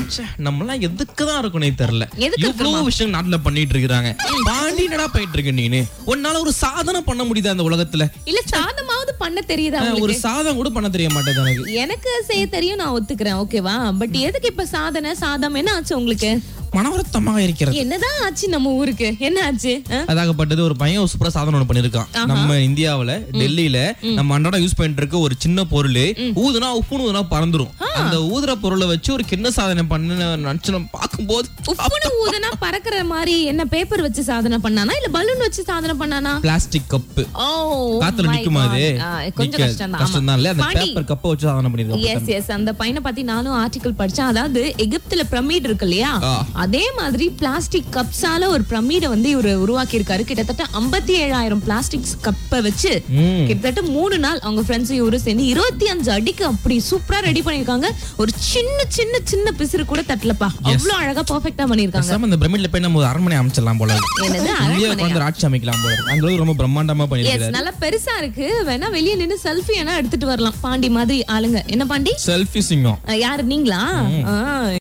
ச்சே, நம்மலாம் எதுக்கு தான் இருக்கணும் தெரியல எதுக்கு இவ்வளவு விஷயம் நாட்டுல பண்ணிட்டு இருக்காங்க பாண்டி என்னடா போயிட்டு இருக்க நீனு உன்னால ஒரு சாதனை பண்ண முடியுதா அந்த உலகத்துல இல்ல சாதமாவது பண்ண தெரியுதா அஹ், ஒரு உங்களுக்கு சாதம் கூட பண்ண தெரிய மாட்டேது எனக்கு எனக்கு செய்ய தெரியும் நான் ஒத்துக்கிறேன் ஓகேவா பட் எதுக்கு இப்ப சாதனை சாதம் என்ன ஆச்சு உங்களுக்கு மனவருத்தமாக இருக்கிறது என்னதான் ஆச்சு நம்ம ஊருக்கு என்ன ஆச்சு ஆ? அதாகப்பட்டது ஒரு பையன் ஒரு சூப்பரா சாதனை ஒண்ணு பண்ணிருக்கான் நம்ம இந்தியாவுல டெல்லியில நம்ம அன்றாட யூஸ் பண்ணிட்டு இருக்க ஒரு சின்ன பொருள் ஊதுனா உப்புன்னு ஊதுனா பறந்துரும் அந்த ஊதுற பொருளை வச்சு ஒரு கிண்ண சாதனை பண்ண நினைச்சு நம்ம பார்க்கும்போது உப்புன்னு ஊதுனா பறக்குற மாதிரி என்ன பேப்பர் வச்சு சாதனை பண்ணானா இல்ல பலூன் வச்சு சாதனை பண்ணானா பிளாஸ்டிக் கப்பு ஓ காத்துல my நிக்குமா அது God. ஆ, கொஞ்சம் நிக்காது. கஷ்டம் தான் கஷ்டம் தான் இல்ல அந்த பாண்டி பேப்பர் கப்பை வச்சு சாதனை பண்ணிருக்கான் எஸ் எஸ் அந்த பையனை பத்தி நானும் ஆர்டிகல் படிச்சேன் அதாவது எகிப்துல பிரமிட் இருக்கு இல்லையா ஆ. அதே மாதிரி பிளாஸ்டிக் கப்ஸால ஒரு பிரமிட வந்து இவரு உருவாக்கி இருக்காரு கிட்டத்தட்ட ஐம்பத்தி ஏழாயிரம் பிளாஸ்டிக் கப்பை வச்சு ம். கிட்டத்தட்ட மூணு நாள் அவங்க ஃப்ரெண்ட்ஸ் இவரு சேர்ந்து இருபத்தி அஞ்சு அடிக்கு அப்படி சூப்பரா ரெடி பண்ணிருக்காங்க ஒரு சின்ன சின்ன சின்ன பிசிறு கூட தட்டலப்பா அவ்வளவு அழகா பெர்ஃபெக்ட்டா பண்ணிருக்காங்க பேசாம இந்த பிரமிட்ல போய் நம்ம ஒரு அரண்மனை அமைச்சிடலாம் போல இருக்கு. என்னது இந்தியா உட்காந்து ஆட்சி அமைக்கலாம் போல இருக்கு. அந்த அளவுக்கு ரொம்ப பிரம்மாண்டமா எஸ் பண்ணிருக்காரு நல்லா பெருசா இருக்கு வேணா வெளிய நின்னு செல்ஃபி வேணா எடுத்துட்டு வரலாம் பாண்டி மாதிரி ஆளுங்க என்ன பாண்டி செல்ஃபி சிங்கம் அஹ் யாரு நீங்களா ஆ,